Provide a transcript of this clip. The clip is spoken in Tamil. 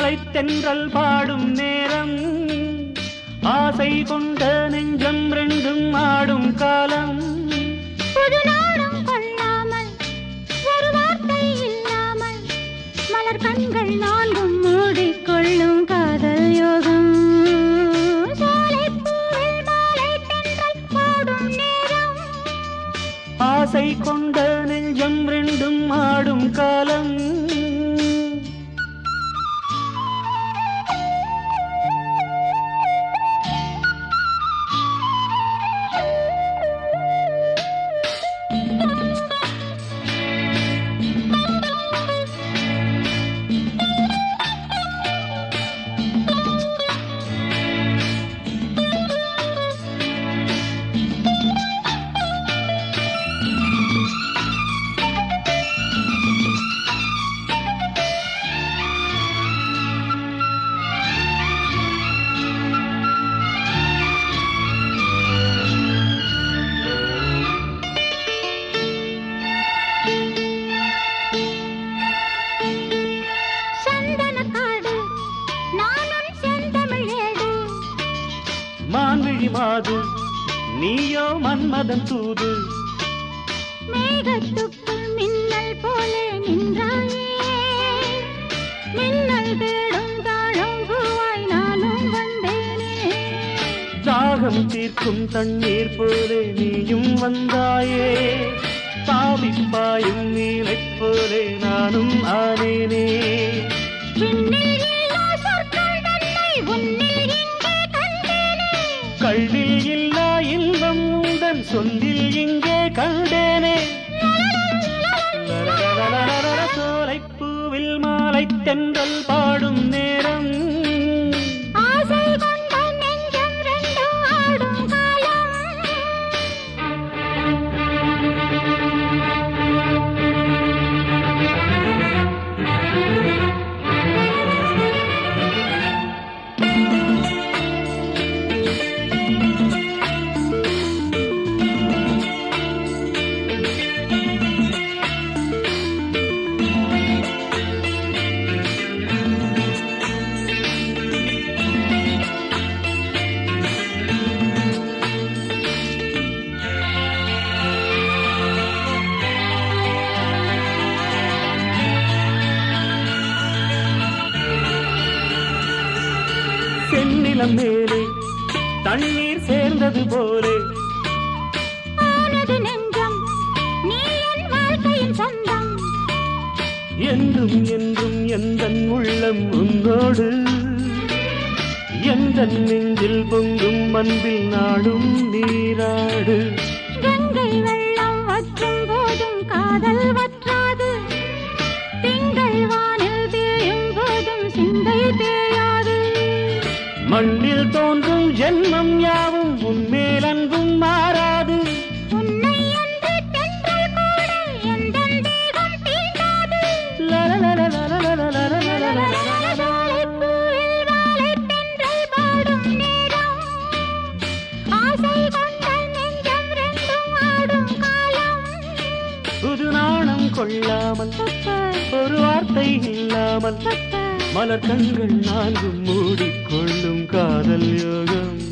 மாலை தென்றல் பாடும் நேரம் ஆசை கொண்ட நெஞ்சம் ரெண்டும் ஆடும் காலம் புது நாடம் கொள்ளாமல் ஒரு வார்த்தை இல்லாமல் மலர் கண்கள் நான்கும் மூடிக்கொள்ளும் காதல் யோகம் சோலைப்பூவில் மாலை தென்றல் பாடும் நேரம் ஆசை கொண்ட நெஞ்சம் ரெண்டும் ஆடும் காலம் சந்தனக்காடு நானும் செந்தமிழ் ஏடு மான்விழி மாது நீயோ மன்மதன் தூது மேகத்துக்குள் மின்னல் போலே நின்றாயே மின்னல் தேடும் தாழம் பூவாய் நானும் வந்தேனே தாகம் தீர்க்கும் தண்ணீர் போலே நீயும் வந்தாயே தாவிப்பாயும் நீலைப் போலே நானும் ஆனேனே விண்ணில் இல்லா சொற்கள் தன்னை உன்னில் இங்கே கண்டேனே கள்ளில் இல்லா இன்பம் உந்தன் சொல்லில் இங்கே கண்டேனே சோலைப்பூவில் மாலை தென்றல் பாடும் நேரம் ஆசை கொண்ட நெஞ்சம் ரெண்டும் ஆடும் காலம் செந்நிலம் மேலே தண்ணீர் சேர்ந்தது போலே ஆனது நெஞ்சம் நீ என் வாழ்க்கையின் சொந்தம் என்றும் என்றும் எந்த உள்ளம் உன்னோடு எந்த நெஞ்சில் பொங்கும் அன்பில் நாடும் நீராடு கங்கை வெள்ளம் வற்றும் போதும் காதல் வற்றாது திங்கள் வானில் தேயும் போதும் சிந்தை தேயாது மண்ணில் தோன்றும் ஜென்மம் யாவும் உன்மேல் அன்பும் மாறாது உன்னை அன்று தென்றல் கூட எந்தன் தேகம் தீண்டாது லலலலலலலலலலலல. சோலைப்பூவில் மாலை தென்றல் பாடும் நேரம். ஆசை கொண்ட நெஞ்சம் ரெண்டும் ஆடும் காலம். புது நாணம் கொள்ளாமல் ஒரு வார்த்தை இல்லாமல் மலர் கண்கள் நான்கும் மூடிக்கொள்ளும் காதல் யோகம்